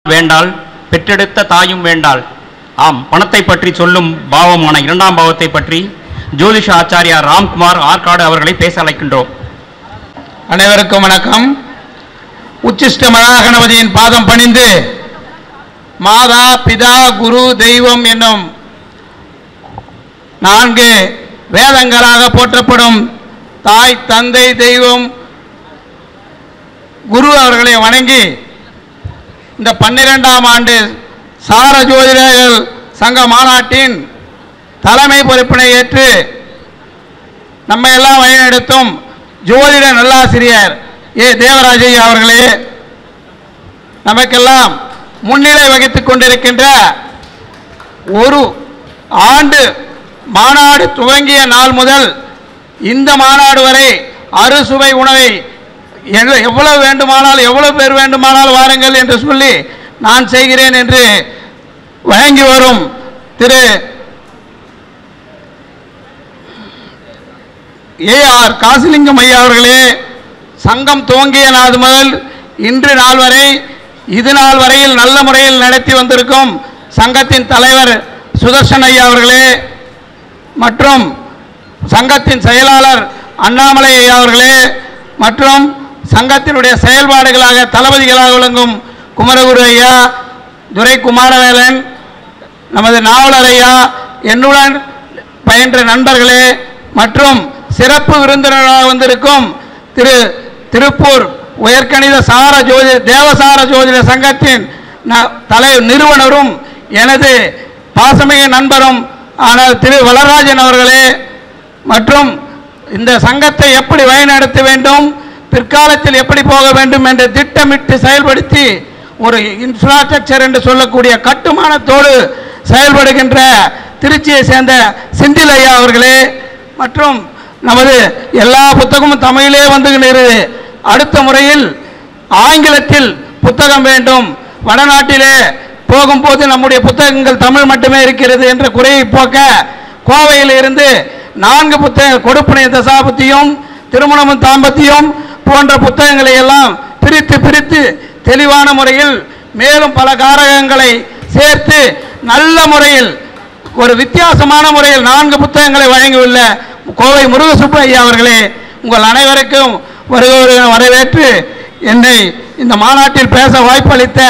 வேண்டாள் பெற்றெடுத்த தாயும் வேண்டாள் ஆம் பணத்தை பற்றி சொல்லும் பாவமான இரண்டாம் பாவத்தை பற்றி ஜோதிஷ ஆச்சாரியா ராம்குமார் ஆற்காடு அவர்களை பேச அழைக்கின்றோம் அனைவருக்கும் வணக்கம் உச்சிஷ்ட மகாகணபதியின் பாதம் பணிந்து மாதா பிதா குரு தெய்வம் என்னும் நான்கு வேதங்களாக போற்றப்படும் தாய் தந்தை தெய்வம் குரு அவர்களை வணங்கி இந்த பன்னிரெண்டாம் ஆண்டு சார ஜோதிடர்கள் சங்க மாநாட்டின் தலைமை பொறுப்பினை ஏற்று நம்ம எல்லாம் வழிநடத்தும் ஜோதிட நல்லாசிரியர் ஏ தேவராஜையா அவர்களே நமக்கெல்லாம் முன்னிலை வகித்துக் கொண்டிருக்கின்ற ஒரு ஆண்டு மாநாடு துவங்கிய நாள் முதல் இந்த மாநாடு வரை அறுசுவை உணவை எவ்வ- எவ்வளவு வேண்டுமானால் எவ்வளவு பேர் வேண்டுமானால் வாருங்கள் என்று சொல்லி நான் செய்கிறேன் என்று வழங்கி வரும் திரு ஏ ஆர் காசிலிங்கம் ஐயா அவர்களே சங்கம் துவங்கிய நாள் முதல் இன்று நாள் வரை இது நாள் வரையில் நல்ல முறையில் நடத்தி வந்திருக்கும் சங்கத்தின் தலைவர் சுதர்சன் ஐயா அவர்களே மற்றும் சங்கத்தின் செயலாளர் அண்ணாமலை ஐயா அவர்களே மற்றும் சங்கத்தினுடைய செயல்பாடுகளாக தளபதிகளாக விளங்கும் குமரகுரு ஐயா துரை குமாரவேலன் நமது நாவலர் ஐயா என்னுடன் பயின்ற நண்பர்களே மற்றும் சிறப்பு விருந்தினராக வந்திருக்கும் திரு திருப்பூர் உயர்கணித சார ஜோதி தேவசார ஜோதிட சங்கத்தின் ந- தலை நிறுவனரும் எனது பாசமிக நண்பரும் ஆனால் திரு வளராஜன் அவர்களே மற்றும் இந்த சங்கத்தை எப்படி வழிநடத்த வேண்டும் பிற்காலத்தில் எப்படி போக வேண்டும் என்று திட்டமிட்டு செயல்படுத்தி ஒரு இன்ஃப்ராஸ்ட்ரக்சர் என்று சொல்லக்கூடிய கட்டுமானத்தோடு செயல்படுகின்ற திருச்சியை சேர்ந்த செந்தில் ஐயா அவர்களே மற்றும் நமது எல்லா புத்தகமும் தமிழிலே வந்துகிறது அடுத்த முறையில் ஆங்கிலத்தில் புத்தகம் வேண்டும் வடநாட்டிலே போகும்போது நம்முடைய புத்தகங்கள் தமிழ் மட்டுமே இருக்கிறது என்ற குறையை போக்க கோவையில் இருந்து நான்கு புத்தக கொடுப்பனை தசாபத்தியும் திருமணமும் தாம்பத்தியம் போன்ற புத்தகங்களை எல்லாம் பிரித்து பிரித்து தெளிவான முறையில் மேலும் பல காரகங்களை சேர்த்து நல்ல முறையில் ஒரு வித்தியாசமான முறையில் நான்கு புத்தகங்களை வழங்கியுள்ள கோவை முருகசுப்பு ஐயா அவர்களே உங்கள் அனைவருக்கும் வருக வரவேற்று என்னை இந்த மாநாட்டில் பேச வாய்ப்பளித்த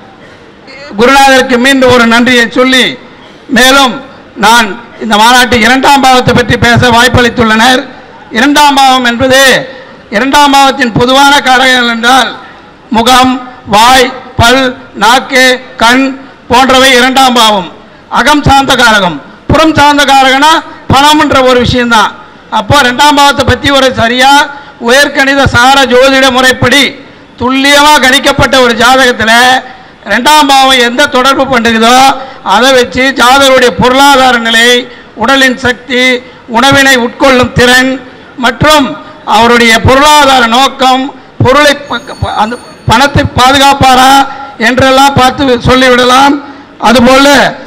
குருநாதருக்கு மீண்டும் ஒரு நன்றியை சொல்லி மேலும் நான் இந்த மாநாட்டில் இரண்டாம் பாவத்தை பற்றி பேச வாய்ப்பளித்துள்ளனர் இரண்டாம் பாவம் என்பது இரண்டாம் பாவத்தின் பொதுவான காரகங்கள் என்றால் முகம் வாய் பல் நாக்கு கண் போன்றவை இரண்டாம் பாவம் அகம் சார்ந்த காரகம் புறம் சார்ந்த காரகனா பணம்ன்ற ஒரு விஷயம்தான் அப்போ ரெண்டாம் பாவத்தை பற்றி ஒரு சரியா உயர்கணித சார ஜோதிட முறைப்படி துல்லியமாக கணிக்கப்பட்ட ஒரு ஜாதகத்தில் ரெண்டாம் பாவம் எந்த தொடர்பு பண்ணுகிறதோ அதை வச்சு ஜாதகருடைய பொருளாதார நிலை உடலின் சக்தி உணவினை உட்கொள்ளும் திறன் மற்றும் அவருடைய பொருளாதார நோக்கம் பொருளை ப- ப- அந்த பணத்தை பாதுகாப்பாரா என்றெல்லாம் பார்த்து சொல்லிவிடலாம் அதுபோல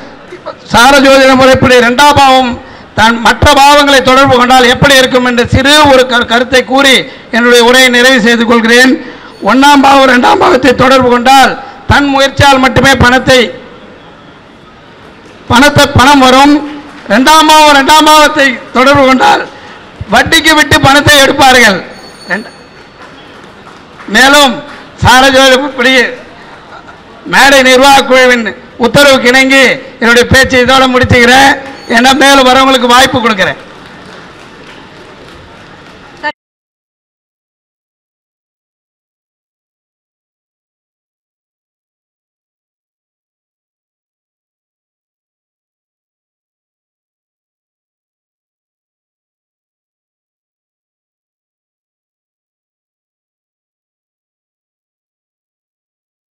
சார ஜோதிட முறைப்படி இரண்டாம் பாவம் தன் மற்ற பாவங்களை தொடர்பு கொண்டால் எப்படி இருக்கும் என்ற சிறு ஒரு கரு- கருத்தை கூறி என்னுடைய உரையை நிறைவு செய்து கொள்கிறேன் ஒன்றாம் பாவம் இரண்டாம் பாவத்தை தொடர்பு கொண்டால் தன் முயற்சியால் மட்டுமே பணத்தை பணத்தை பணம் வரும் இரண்டாம் பாவம் இரண்டாம் பாவத்தை தொடர்பு கொண்டால் வட்டிக்கு விட்டு பணத்தை எடுப்பார்கள் ரெண்ட- மேலும் சாரஜோதிப்படி மேடை நிர்வாக குழுவின் உத்தரவுக்கு இணங்கி என்னுடைய பேச்சை இதோட முடிச்சுக்கிறேன் என்ன மேலும் வரவங்களுக்கு வாய்ப்பு கொடுக்குறேன்